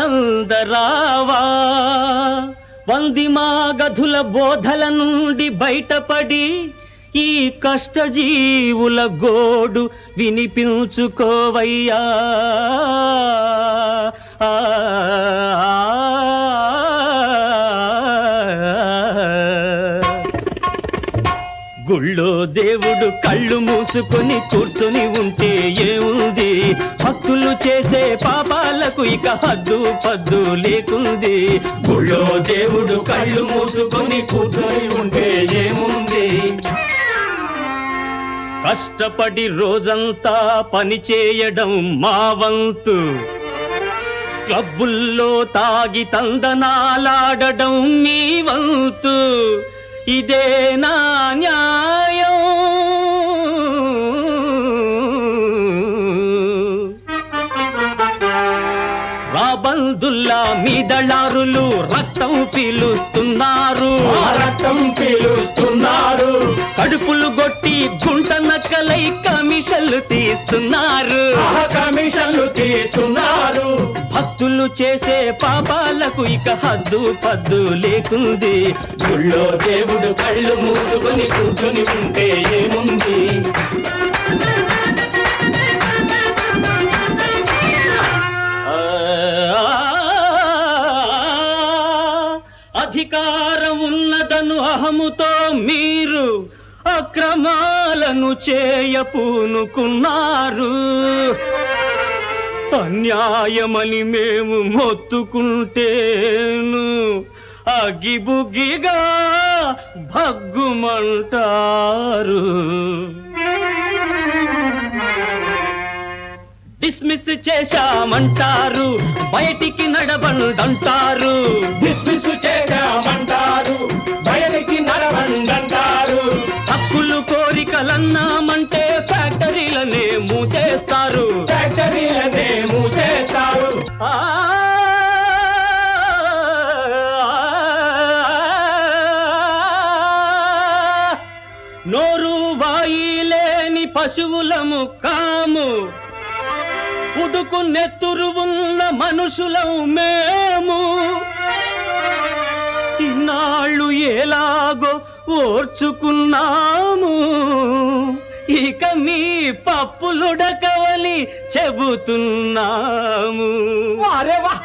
ఆనందరావా వందిమా గధుల బోధల నుండి బయటపడి ఈ కష్టజీవుల గోడు వినిపించుకోవయ్యా ఆ, గుళ్ళో దేవుడు కళ్ళు మూసుకొని కూర్చొని ఉంటే ఏముంది భక్తులు చేసే పాపాలకు ఇక హద్దు పద్దు లేకుంది గుళ్ళో దేవుడు కళ్ళు మూసుకొని కూర్చొని ఉంటే ఏముంది కష్టపడి రోజంతా పని చేయడం మా వంతు క్లబ్బుల్లో తాగి తందనాలాడడం మీ వంతు ఇదే నా న్యాయం రాబందుల్లా మీ దళారులు రక్తం పీలుస్తున్నారు ఆ రక్తం పీలుస్తున్నారు కడుపులు కొట్టి గుంట నక్కలై కమిషన్లు తీస్తున్నారు ఆ కమిషన్లు తీస్తున్నారు భక్తులు చేసే పాపాలకు ఇక హద్దు పద్దు లేకుంది గుళ్ళో దేవుడు కళ్ళు మూసుకొని కూర్చొని ఉంటే ఏముంది ఆ, అధికారం ఉన్నదను అహముతో మీరు అక్రమాలను చేయపూనుకున్నారు అన్యాయమని మేము మొత్తుకుంటేను అగిబుగిగా భగ్గుమంటారు డిస్మిస్ చేశామంటారు బయటికి నడబండంటారు డిస్మిస్ చేశామంటారు బయటికి నడవండంటారు హక్కులు కోరికలన్నామంటే ఫ్యాక్టరీలనే మూసేస్తారు ఫ్యాక్టరీలనే మూసేస్తారు ఆ నోరు వాయి లేని పశువులము కాము ఉడుకు నెత్తురు ఉన్న మనుషులము మేము ఇన్నాళ్ళు ఎలాగో ఓర్చుకున్నాము ఇక మీ పప్పులుడకవలి చెబుతున్నాము అరే వా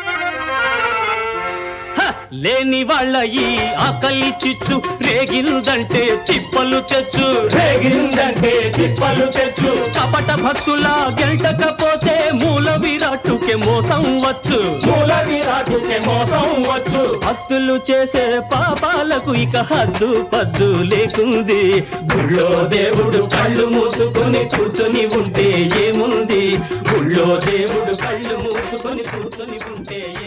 హ! లేని వాళ్ళ ఈ ఆకలి చిచ్చు రేగిందంటే తిప్పలు తెచ్చు రేగిందంటే తిప్పలు తెచ్చు కపట భక్తుల గెంటకపోతే మూల విరాట్టుకే మోసం వచ్చు మూల విరాటుకే మోసం వచ్చు భక్తులు చేసే పాపాలకు ఇక హద్దు పద్దు లేకుంది గుళ్ళో దేవుడు కళ్ళు మూసుకొని కూర్చొని ఉంటే ఏముంది గుళ్ళో దేవుడు కళ్ళు మూసుకొని కూర్చొని ఉంటే